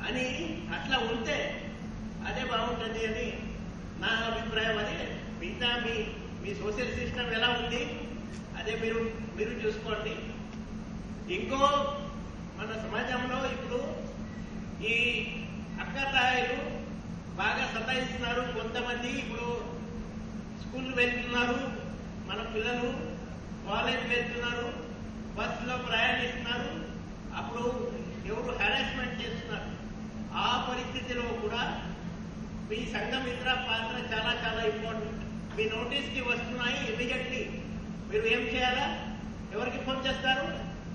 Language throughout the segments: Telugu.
అని అట్లా ఉంటే అదే బాగుంటుంది అని నా అభిప్రాయం అది మిగతా మీ మీ సోషల్ సిస్టమ్ ఎలా ఉంది అదే మీరు మీరు చూసుకోండి ఇంకో మన సమాజంలో ఇప్పుడు ఈ అక్కతాయిలు బాగా సతాయిస్తున్నారు కొంతమంది ఇప్పుడు స్కూల్ వెళ్తున్నారు మన పిల్లలు కాలేజ్ వెళ్తున్నారు బస్సులో ప్రయాణిస్తున్నారు అప్పుడు ఎవరు హెరాస్మెంట్ చేస్తున్నారు ఆ పరిస్థితిలో కూడా మీ సంఘమిత్ర పాత్ర చాలా చాలా ఇంపార్టెంట్ మీ నోటీస్ కి వస్తున్నాయి ఇమీడియట్లీ మీరు ఏం చేయాలా ఎవరికి ఫోన్ చేస్తారు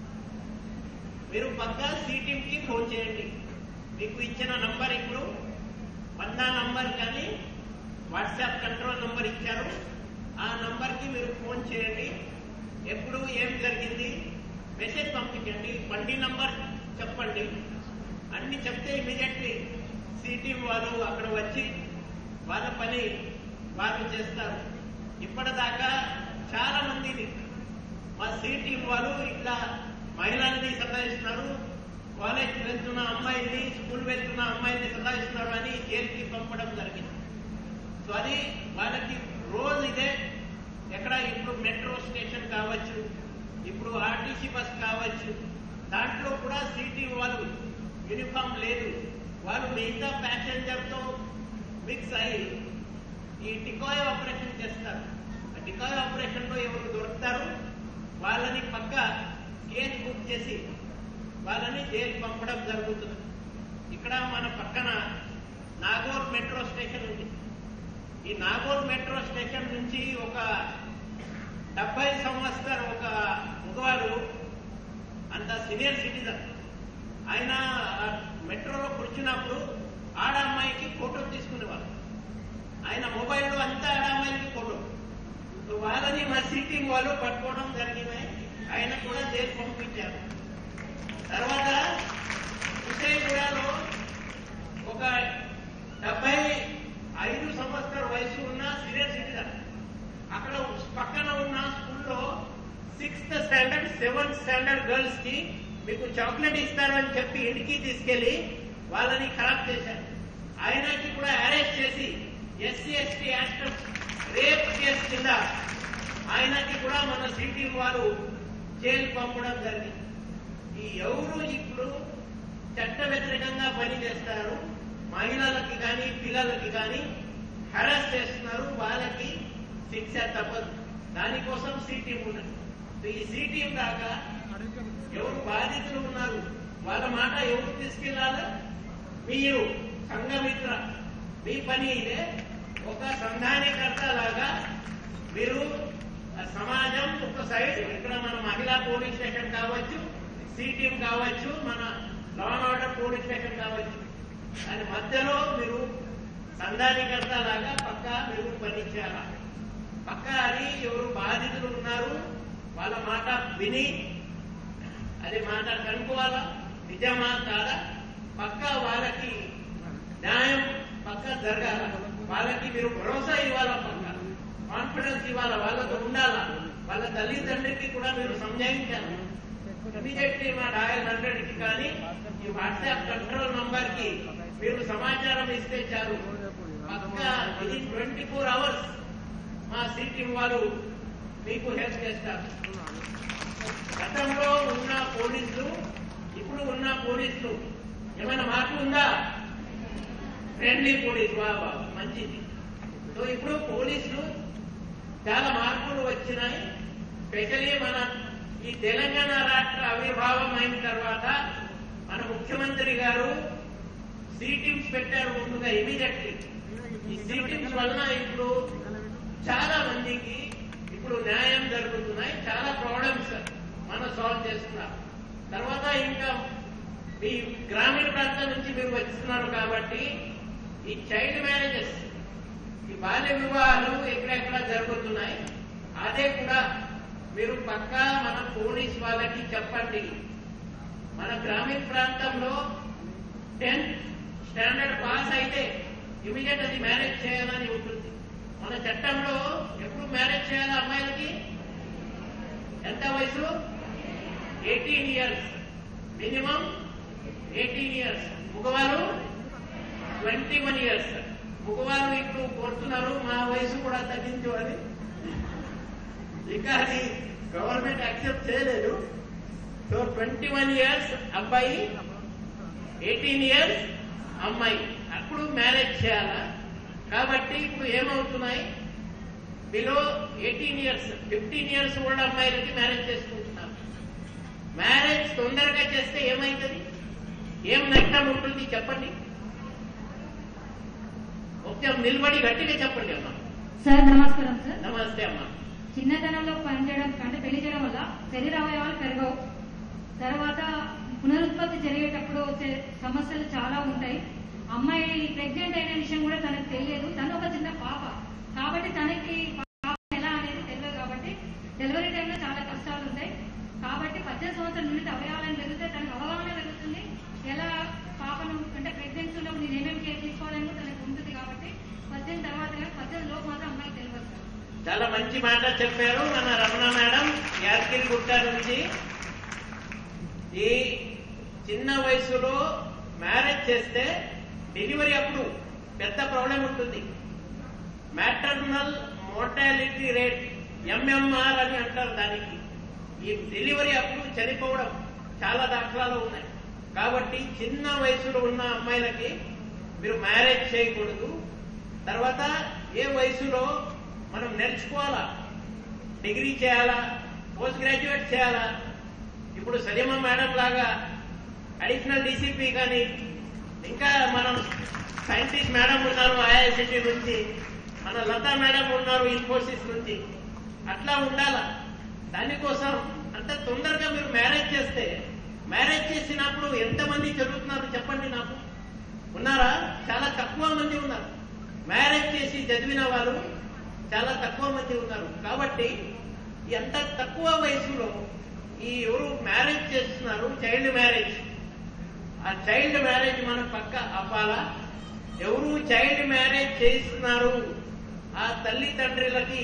మీరు పక్కా సిటీమ్ కి ఫోన్ చేయండి మీకు ఇచ్చిన నంబర్ ఇప్పుడు వంద నంబర్ కానీ వాట్సాప్ కంట్రోల్ నంబర్ ఇచ్చారు ఆ నంబర్ కి మీరు ఫోన్ చేయండి ఎప్పుడు ఏం జరిగింది మెసేజ్ పంపించండి బండి నంబర్ చెప్పండి అన్ని చెప్తే ఇమీడియట్లీ సిటీ వాళ్ళు అక్కడ వచ్చి వాళ్ళ పని వాళ్ళు చేస్తారు ఇప్పటిదాకా చాలా మందిని మా సిటీ వాళ్ళు ఇట్లా మహిళల్ని సతాయిస్తున్నారు కాలేజ్ వెళ్తున్న అమ్మాయిల్ని స్కూల్ వెళ్తున్న అమ్మాయిల్ని సతాయిస్తున్నారు అని జైలుకి పంపడం జరిగింది సో అది వాళ్ళకి రోజు ఇదే ఎక్కడ ఇప్పుడు మెట్రో స్టేషన్ కావచ్చు ఇప్పుడు ఆర్టీసీ బస్ కావచ్చు దాంట్లో కూడా సిటీ వాళ్ళు యూనిఫామ్ లేదు వాళ్ళు మిగతా ప్యాసింజర్ తో మిక్స్ అయ్యి ఈ టికాయ్ ఆపరేషన్ చేస్తారు ఆ టికాయ్ ఆపరేషన్ లో ఎవరు దొరుకుతారు వాళ్ళని పక్క కేసు బుక్ చేసి వాళ్ళని జైలు పంపడం జరుగుతుంది ఇక్కడ మన పక్కన నాగోర్ మెట్రో స్టేషన్ ఉంది ఈ నాగోర్ మెట్రో స్టేషన్ నుంచి ఒక డెబ్బై సంవత్సరం ఒక మగవాడు అంత సీనియర్ సిటిజన్ ఆయన ఆ మెట్రోలో కూర్చున్నప్పుడు ఆడ అమ్మాయికి ఫోటో తీసుకునేవాళ్ళు ఆయన మొబైల్లో అంతా ఆడ అమ్మాయిలకి ఫోటో సో వాళ్ళని మా సిట్టింగ్ వాళ్ళు పట్టుకోవడం జరిగింది ఆయన కూడా జైలు పంపించారు తర్వాత విజయగూడలో ఒక డెబ్బై ఐదు సంవత్సరాల వయసు ఉన్న సీనియర్ సిటిజన్ అక్కడ పక్కన ఉన్న స్కూల్లో sixth standard seventh standard girls కి మీకు చాక్లెట్ ఇస్తారు అని చెప్పి ఇంటికి తీసుకెళ్లి వాళ్ళని ఖరాబ్ చేశారు ఆయనకి కూడా అరెస్ట్ చేసి SC ST act rape case కింద ఆయనకి కూడా మన సిటీ వారు జైలు పంపడం జరిగింది ఈ ఎవరు ఇప్పుడు చట్ట వ్యతిరేకంగా పనిచేస్తారు మహిళలకి కానీ పిల్లలకి కానీ హెరాస్ చేస్తున్నారు వాళ్ళకి శిక్ష తప్పదు దానికోసం సిటీం ఉన్నది సో ఈ సిటీం దాకా ఎవరు బాధితులు ఉన్నారు వాళ్ళ మాట ఎవరు తీసుకెళ్లాలి మీరు సంఘమిత్ర మీ పని ఇదే ఒక సంధానికర్త లాగా మీరు ఆ సమాజం ఒక సైడ్ ఇక్కడ మన మహిళా పోలీస్ స్టేషన్ కావచ్చు సిటీం కావచ్చు మన law and order police station కావచ్చు దాని మధ్యలో మీరు సంధానికర్త లాగా పక్క మీరు పనిచేయాలి పక్క అది ఎవరు బాధితులు ఉన్నారు వాళ్ళ మాట విని అది మాట కనుక్కోవాలా నిజమా కాదా పక్క వాళ్ళకి న్యాయం పక్క జరగాల వాళ్ళకి మీరు భరోసా ఇవ్వాలా పక్క కాన్ఫిడెన్స్ ఇవ్వాలా వాళ్ళతో ఉండాలా వాళ్ళ తల్లిదండ్రులకి కూడా మీరు సంజాయించాలి ఇమీడియట్లీ మా డయల్ హండ్రెడ్ కి కానీ ఈ వాట్సాప్ కంట్రోల్ నంబర్ కి మీరు సమాచారం ఇస్తే చాలు పక్క ఇది ట్వంటీ ఫోర్ అవర్స్ మా సిటీ వారు మీకు హెల్ప్ చేస్తారు గతంలో ఉన్న పోలీసులు ఇప్పుడు ఉన్న పోలీసులు ఏమైనా మార్పు ఉందా ఫ్రెండ్లీ పోలీస్ వా వా, మంచిది సో ఇప్పుడు పోలీసులు చాలా మార్పులు వచ్చినాయి స్పెషలీ మన ఈ తెలంగాణ రాష్ట్ర ఆవిర్భావం అయిన తర్వాత మన ముఖ్యమంత్రి గారు సీటింగ్స్ పెట్టారు ముందుగా ఇమీడియట్లీ ఈ సీటింగ్స్ వలన ఇప్పుడు చాలా మందికి ఇప్పుడు న్యాయం జరుగుతున్నాయి చాలా ప్రాబ్లమ్స్ మనం సాల్వ్ చేస్తున్నారు తర్వాత ఇంకా మీ గ్రామీణ ప్రాంతం నుంచి మీరు వస్తున్నారు కాబట్టి ఈ చైల్డ్ మ్యారేజెస్ ఈ బాల్య వివాహాలు ఎక్కడెక్కడ జరుగుతున్నాయి అదే కూడా మీరు పక్కా మన పోలీస్ వాళ్ళకి చెప్పండి మన గ్రామీణ ప్రాంతంలో టెన్త్ స్టాండర్డ్ పాస్ అయితే ఇమీడియట్ అది మ్యారేజ్ చేయాలని ఉంటుంది మన చట్టంలో ఎప్పుడు మ్యారేజ్ చేయాలి అమ్మాయిలకి ఎంత వయసు eighteen years minimum eighteen years మగవారు ట్వంటీ వన్ ఇయర్స్ మగవారు ఇప్పుడు కోరుతున్నారు మా వయసు కూడా తగ్గించమని ఇంకా అది గవర్నమెంట్ యాక్సెప్ట్ చేయలేదు సో ట్వంటీ వన్ ఇయర్స్ అబ్బాయి ఎయిటీన్ ఇయర్స్ అమ్మాయి అప్పుడు మ్యారేజ్ చేయాలా కాబట్టి ఇప్పుడు ఏమవుతున్నాయి below eighteen years fifteen years old అమ్మాయిలకి మ్యారేజ్ చేసుకుంటున్నారు మ్యారేజ్ తొందరగా చేస్తే ఏమైతుంది ఏం నష్టం ఉంటుంది చెప్పండి కొంచెం నిలబడి గట్టిగా చెప్పండి అమ్మా సార్ నమస్కారం సార్ నమస్తే అమ్మా చిన్నతనంలో పనిచేయడం అంటే పెళ్లి చేయడం వల్ల శరీర అవయవాలు పెరగవు తర్వాత పునరుత్పత్తి జరిగేటప్పుడు వచ్చే సమస్యలు చాలా ఉంటాయి అమ్మాయి ప్రెగ్నెంట్ అయిన విషయం కూడా తనకు తెలియదు తను ఒక చిన్న పాప కాబట్టి తనకి పాప ఎలా అనేది తెలియదు కాబట్టి డెలివరీ టైంలో చాలా కష్టాలు ఉంటాయి కాబట్టి పద్దెనిమిది సంవత్సరాల నుండి అవయవాలను పెరిగితే తనకు అవగాహన పెరుగుతుంది ఎలా పాపను అంటే ప్రెగ్నెన్సీలో నేను ఏమేమి కేర్ తీసుకోవాలని కూడా తనకు ఉంటుంది కాబట్టి పద్దెనిమిది తర్వాత కానీ పద్దెనిమిది లోపు మాత్రం అమ్మాయికి తెలియదు సార్ చాలా మంచి మాట చెప్పారు మన రమణ మేడం యాదగిరి గుట్ట నుంచి ఈ చిన్న వయసులో మ్యారేజ్ చేస్తే డెలివరీ అప్పుడు పెద్ద ప్రాబ్లం ఉంటుంది మ్యాటర్నల్ మోర్టాలిటీ రేట్ ఎంఎంఆర్ అని అంటారు దానికి ఈ డెలివరీ అప్పుడు చనిపోవడం చాలా దాఖలాలు ఉన్నాయి కాబట్టి చిన్న వయసులో ఉన్న అమ్మాయిలకి మీరు మ్యారేజ్ చేయకూడదు తర్వాత ఏ వయసులో మనం నేర్చుకోవాలా డిగ్రీ చేయాలా పోస్ట్ గ్రాడ్యుయేట్ చేయాలా ఇప్పుడు సలీమ మేడం లాగా అడిషనల్ డీసీపీ కానీ ఇంకా మనం సైంటిస్ట్ మేడం ఉన్నారు ఐఐసిటీ నుంచి మన లతా మేడం ఉన్నారు ఇన్ఫోసిస్ నుంచి అట్లా ఉండాలా దానికోసం అంత తొందరగా మీరు మ్యారేజ్ చేస్తే మ్యారేజ్ చేసినప్పుడు ఎంతమంది చదువుతున్నారు చెప్పండి నాకు ఉన్నారా చాలా తక్కువ మంది ఉన్నారు మ్యారేజ్ చేసి చదివిన వారు చాలా తక్కువ మంది ఉన్నారు కాబట్టి ఎంత తక్కువ వయసులో ఈ ఎవరు మ్యారేజ్ చేస్తున్నారు చైల్డ్ మ్యారేజ్ ఆ చైల్డ్ మ్యారేజ్ మనం పక్క అవ్వాలా ఎవరు చైల్డ్ మ్యారేజ్ చేస్తున్నారు ఆ తల్లిదండ్రులకి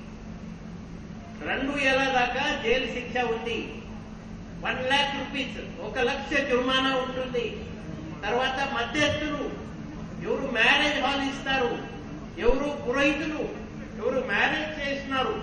రెండు ఏళ్ల దాకా జైలు శిక్ష ఉంది వన్ లాక్ రూపీస్ ఒక లక్ష జుర్మానా ఉంటుంది తర్వాత మధ్యస్థులు ఎవరు మ్యారేజ్ హాల్ ఇస్తారు ఎవరు పురోహితులు ఎవరు మ్యారేజ్ చేస్తున్నారు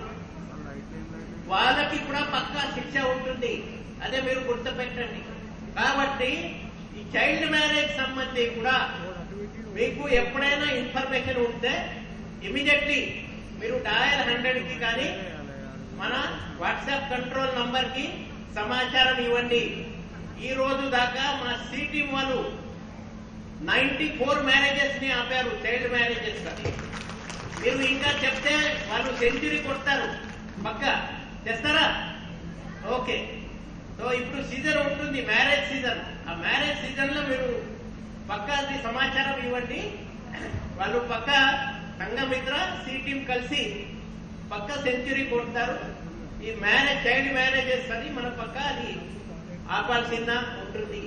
వాళ్ళకి కూడా పక్కా శిక్ష ఉంటుంది అదే మీరు గుర్తుపెట్టండి కాబట్టి ఈ చైల్డ్ మ్యారేజ్ సంబంధి కూడా మీకు ఎప్పుడైనా ఇన్ఫర్మేషన్ ఉంటే ఇమీడియట్లీ మీరు డయల్ హండ్రెడ్ కి కానీ మన వాట్సాప్ కంట్రోల్ నంబర్ కి సమాచారం ఇవ్వండి ఈ రోజు దాకా మా సిటీ వాళ్ళు నైన్టీ ఫోర్ మ్యారేజెస్ ని ఆపారు చైల్డ్ మ్యారేజెస్ మీరు ఇంకా చెప్తే వాళ్ళు సెంచరీ కొడతారు పక్క చేస్తారా ఓకే సో ఇప్పుడు సీజన్ ఉంటుంది మ్యారేజ్ సీజన్ ఆ మ్యారేజ్ సీజన్ లో మీరు పక్కా అది సమాచారం ఇవ్వండి వాళ్ళు పక్క సంఘమిత్ర సి టీం కలిసి పక్క సెంచరీ కొడతారు ఈ మ్యారేజ్ చైల్డ్ మ్యారేజెస్ అని మన పక్క అది ఆపాల్సిన ఉంటుంది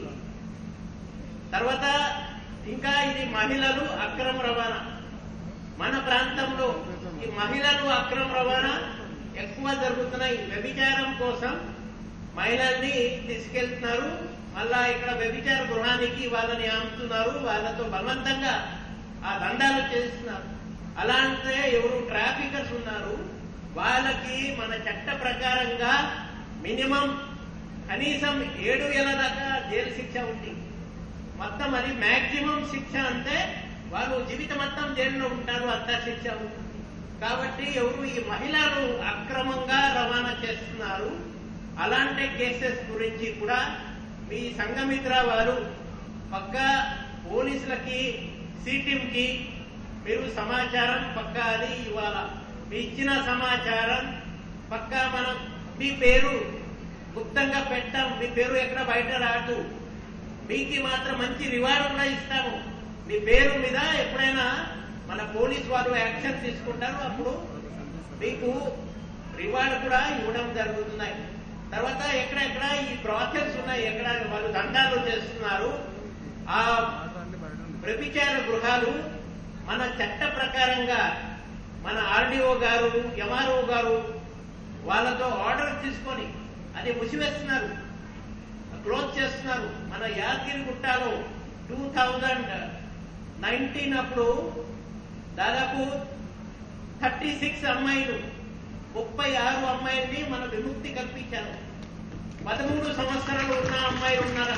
తర్వాత ఇంకా ఇది మహిళలు అక్రమ రవాణా మన ప్రాంతంలో ఈ మహిళలు అక్రమ రవాణా ఎక్కువ జరుగుతున్నాయి వ్యభిచారం కోసం మహిళల్ని తీసుకెళ్తున్నారు మళ్ళా ఇక్కడ వ్యభిచార గృహానికి వాళ్ళని ఆముతున్నారు వాళ్ళతో బలవంతంగా ఆ దండాలు చేస్తున్నారు అలాంటి ఎవరు ట్రాఫికర్స్ ఉన్నారు వాళ్ళకి మన చట్ట ప్రకారంగా మినిమం కనీసం ఏడు వేల దాకా జైలు శిక్ష ఉంది మొత్తం అది మాక్సిమం శిక్ష అంటే వాళ్ళు జీవిత మొత్తం జైల్లో ఉంటారు అంత శిక్ష ఉంటుంది కాబట్టి ఎవరు ఈ మహిళలు అక్రమంగా రవాణా చేస్తున్నారు అలాంటి కేసెస్ గురించి కూడా మీ సంఘమిత్ర వారు పక్క పోలీసులకి కి మీరు సమాచారం పక్క అది ఇవ్వాల మీ ఇచ్చిన సమాచారం పక్క మనం మీ పేరు గుప్తంగా పెట్టాం మీ పేరు ఎక్కడ బయట రాదు మీకు మాత్రం మంచి రివార్డు కూడా ఇస్తాము మీ పేరు మీద ఎప్పుడైనా మన పోలీస్ వారు యాక్షన్ తీసుకుంటారు అప్పుడు మీకు రివార్డు కూడా ఇవ్వడం జరుగుతున్నాయి తర్వాత ఎక్కడెక్కడ ఈ బ్రాచెస్ ఉన్నాయి ఎక్కడ వాళ్ళు దండాలు చేస్తున్నారు ఆ వ్యభిచార గృహాలు మన చట్ట ప్రకారంగా మన ఆర్డీఓ గారు ఎంఆర్ఓ గారు వాళ్ళతో ఆర్డర్ తీసుకొని అది ముసివేస్తున్నారు క్లోజ్ చేస్తున్నారు మన యాదగిరి గుట్టాలో టూ థౌజండ్ నైన్టీన్ అప్పుడు దాదాపు థర్టీ సిక్స్ అమ్మాయిలు ముప్పై ఆరు అమ్మాయిల్ని మన విముక్తి కల్పించారు పదమూడు సంవత్సరాలు ఉన్న అమ్మాయి ఉన్నారు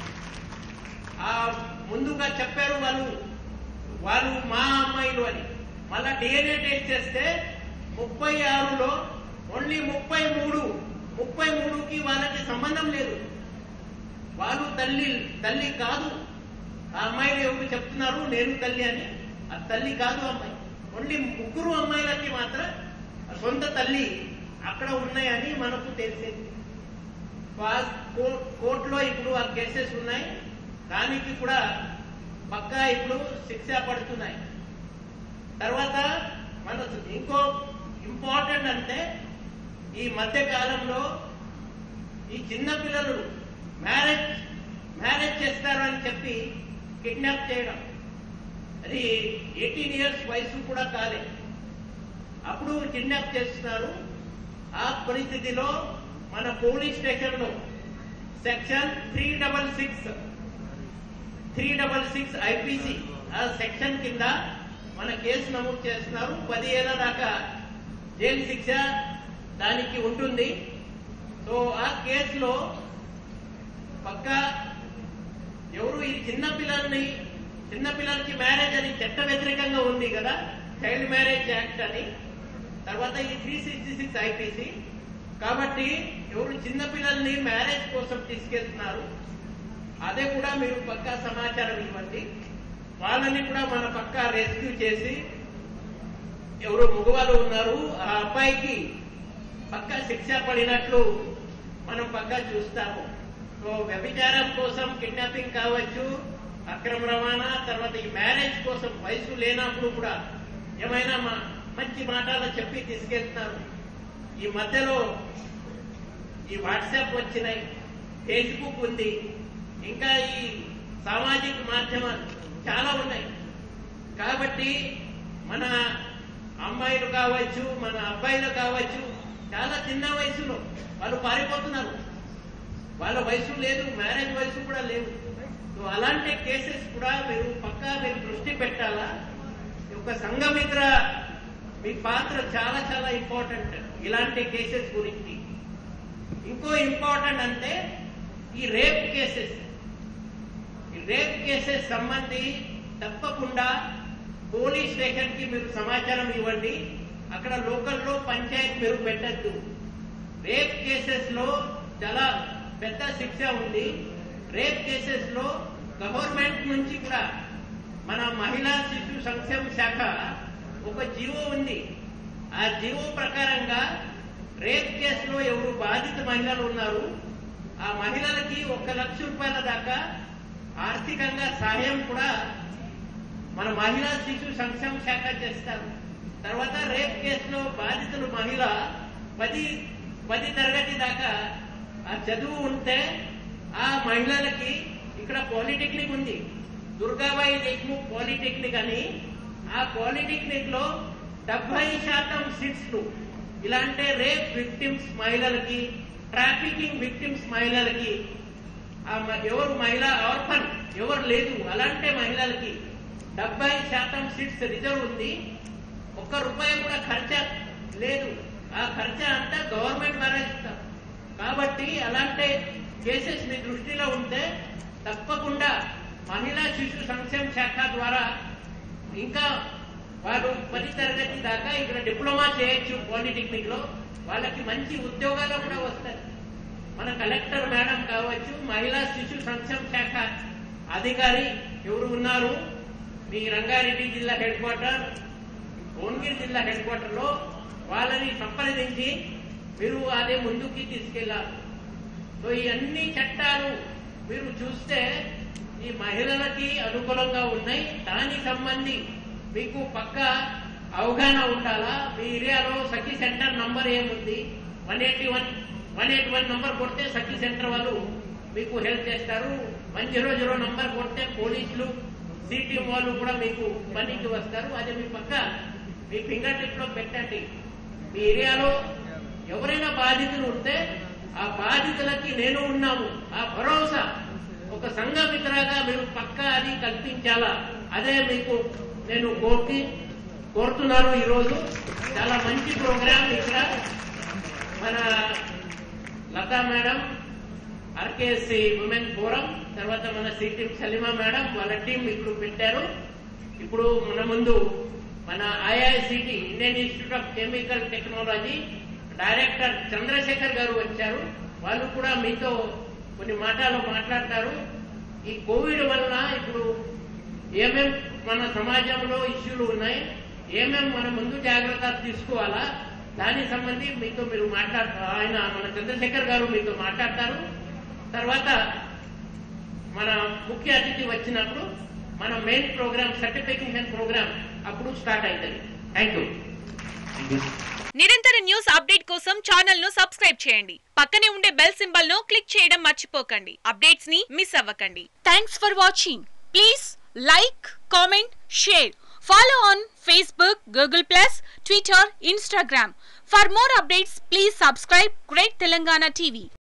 ఆ ముందుగా చెప్పారు వాళ్ళు వాళ్ళు మా అమ్మాయిలు అని మళ్ళా డిఎన్ఏ టెస్ట్ చేస్తే ముప్పై ఆరులో ఓన్లీ ముప్పై మూడు ముప్పై మూడుకి వాళ్ళకి సంబంధం లేదు వాళ్ళు తల్లి తల్లి కాదు ఆ అమ్మాయిలు ఎవరు చెప్తున్నారు నేను తల్లి అని ఆ తల్లి కాదు అమ్మాయి ఓన్లీ ముగ్గురు అమ్మాయిలకి మాత్రం ఆ సొంత తల్లి అక్కడ ఉన్నాయని మనకు తెలిసింది ఫాస్ట్ కోర్ట్ కోర్టులో ఇప్పుడు ఆ కేసెస్ ఉన్నాయి దానికి కూడా పక్కా ఇప్పుడు శిక్ష పడుతున్నాయి తర్వాత మన ఇంకో ఇంపార్టెంట్ అంటే ఈ మధ్య కాలంలో ఈ చిన్న పిల్లలు మ్యారేజ్ మ్యారేజ్ చేస్తారు అని చెప్పి కిడ్నాప్ చేయడం అది ఎయిటీన్ ఇయర్స్ వయసు కూడా కాలే అప్పుడు కిడ్నాప్ చేస్తున్నారు ఆ పరిస్థితిలో మన పోలీస్ స్టేషన్ లో section three double six three double six IPC ఆ సెక్షన్ కింద మన కేసు నమోదు చేస్తున్నారు పది ఏళ్ల దాకా జైలు శిక్ష దానికి ఉంటుంది సో ఆ కేసులో పక్కా ఎవరు ఈ చిన్న పిల్లల్ని చిన్న పిల్లలకి మ్యారేజ్ అని చట్ట వ్యతిరేకంగా ఉంది కదా చైల్డ్ మ్యారేజ్ యాక్ట్ అని తర్వాత ఈ త్రీ సిక్స్టీ సిక్స్ ఐపీసీ కాబట్టి ఎవరు చిన్న పిల్లల్ని మ్యారేజ్ కోసం తీసుకెళ్తున్నారు అదే కూడా మీరు పక్కా సమాచారం ఇవ్వండి వాళ్ళని కూడా మన పక్కా రెస్క్యూ చేసి ఎవరు మగవాళ్ళు ఉన్నారు ఆ అబ్బాయికి పక్కా శిక్ష పడినట్లు మనం పక్కా చూస్తాము సో వ్యభిచారం కోసం కిడ్నాపింగ్ కావచ్చు అక్రమ రవాణా తర్వాత ఈ మ్యారేజ్ కోసం వయసు లేనప్పుడు కూడా ఏమైనా మా- మంచి మాటలు చెప్పి తీసుకెళ్తున్నారు ఈ మధ్యలో ఈ వాట్సాప్ వచ్చినాయి ఫేస్బుక్ ఉంది ఇంకా ఈ సామాజిక మాధ్యమాలు చాలా ఉన్నాయి కాబట్టి మన అమ్మాయిలు కావచ్చు మన అబ్బాయిలు కావచ్చు చాలా చిన్న వయసులో వాళ్ళు పారిపోతున్నారు వాళ్ళ వయసు లేదు మ్యారేజ్ వయసు కూడా లేదు సో అలాంటి కేసెస్ కూడా మీరు పక్కా మీరు దృష్టి పెట్టాలా ఈ ఒక సంఘమిత్ర మీ పాత్ర చాలా చాలా ఇంపార్టెంట్ ఇలాంటి కేసెస్ గురించి ఇంకో ఇంపార్టెంట్ అంటే ఈ రేప్ కేసెస్ ఈ రేప్ కేసెస్ సంబంధి తప్పకుండా పోలీస్ స్టేషన్ కి మీరు సమాచారం ఇవ్వండి అక్కడ లోకల్లో పంచాయత్ మీరు పెట్టద్దు రేప్ కేసెస్ లో చాలా పెద్ద శిక్ష ఉంది రేప్ కేసెస్ లో గవర్నమెంట్ నుంచి కూడా మన మహిళా శిశు సంక్షేమ శాఖ ఒక జీవో ఉంది ఆ జీవో ప్రకారంగా రేప్ కేసులో ఎవరు బాధిత మహిళలు ఉన్నారు ఆ మహిళలకి ఒక లక్ష రూపాయల దాకా ఆర్థికంగా సహాయం కూడా మన మహిళా శిశు సంక్షేమ శాఖ చేస్తారు తర్వాత రేప్ కేసులో బాధితులు మహిళ పది పది తరగతి దాకా ఆ చదువు ఉంటే ఆ మహిళలకి ఇక్కడ పాలిటెక్నిక్ ఉంది దుర్గాబాయి దేశ్ముఖ్ పాలిటెక్నిక్ అని ఆ పాలిటెక్నిక్ లో డెబ్బై శాతం సీట్స్లు ఇలాంటి రేప్ విక్టిమ్స్ మహిళలకి ట్రాఫికింగ్ విక్టిమ్స్ మహిళలకి ఆ మ- ఎవరు మహిళ ఆర్ఫన్ ఎవరు లేదు అలాంటి మహిళలకి డెబ్బై శాతం సీట్స్ రిజర్వ్ ఉంది ఒక్క రూపాయి కూడా ఖర్చ లేదు ఆ ఖర్చ అంతా గవర్నమెంట్ భరిస్తారు కాబట్టి అలాంటి కేసెస్ మీ దృష్టిలో ఉంటే తప్పకుండా మహిళా శిశు సంక్షేమ శాఖ ద్వారా ఇంకా వారు పది తరగతి దాకా ఇక్కడ డిప్లొమా చేయొచ్చు పాలిటెక్నిక్ లో వాళ్ళకి మంచి ఉద్యోగాలు కూడా వస్తాయి మన కలెక్టర్ మేడం కావచ్చు మహిళా శిశు సంక్షేమ శాఖ అధికారి ఎవరు ఉన్నారు మీ రంగారెడ్డి జిల్లా హెడ్ క్వార్టర్ భువనగిరి జిల్లా హెడ్ క్వార్టర్ లో వాళ్ళని సంప్రదించి మీరు అదే ముందుకి తీసుకెళ్లారు సో ఈ అన్ని చట్టాలు మీరు చూస్తే ఈ మహిళలకి అనుకూలంగా ఉన్నాయి దానికి సంబంధి మీకు పక్క అవగాహన ఉండాలా మీ ఏరియాలో సఖీ సెంటర్ నంబర్ ఏముంది one eighty one one eighty one number కొడితే సఖీ సెంటర్ వాళ్ళు మీకు హెల్ప్ చేస్తారు వన్ జీరో జీరో నంబర్ కొడితే పోలీసులు సిటీఎం వాళ్ళు కూడా మీకు పనికి వస్తారు అది మీ పక్క మీ ఫింగర్ టిప్ లో పెట్టండి మీ ఏరియాలో ఎవరైనా బాధితులు ఉంటే ఆ బాధితులకి నేను ఉన్నాము ఆ భరోసా ఒక సంఘమిత్రగా మీరు పక్క అది కల్పించాలా అదే మీకు నేను కోరి కోరుతున్నాను ఈరోజు చాలా మంచి ప్రోగ్రాం ఇక్కడ మన Lata madam RKSC women forum తర్వాత మన సిటీ సలీమా మేడం వాళ్ళ టీం ఇప్పుడు పెట్టారు ఇప్పుడు మన ముందు మన IICT Indian Institute of Chemical Technology director Chandrashekar garu వచ్చారు వాళ్ళు కూడా మీతో కొన్ని మాటలు మాట్లాడతారు ఈ కోవిడ్ వలన ఇప్పుడు ఏమేం మన సమాజంలో ఇష్యూలు ఉన్నాయి ఏమేం మన ముందు జాగ్రత్తలు తీసుకోవాలా దానికి సంబంధించి మీతో మీరు మాట్లాడతారు ఆయన మన చంద్రశేఖర్ గారు మీతో మాట్లాడతారు తర్వాత మన ముఖ్య అతిథి వచ్చినప్పుడు మన మెయిన్ ప్రోగ్రామ్ సర్టిఫికేషన్ ప్రోగ్రామ్ అప్పుడు స్టార్ట్ అవుతుంది థ్యాంక్ యూ నిరంతర న్యూస్ అప్డేట్ కోసం ఛానల్ ను సబ్స్క్రైబ్ చేయండి పక్కనే ఉండే బెల్ సింబల్ ను క్లిక్ చేయడం మర్చిపోకండి అప్డేట్స్ ని మిస్ అవ్వకండి thanks for watching please like comment share follow on Facebook Google plus Twitter Instagram for more updates please subscribe great Telangana TV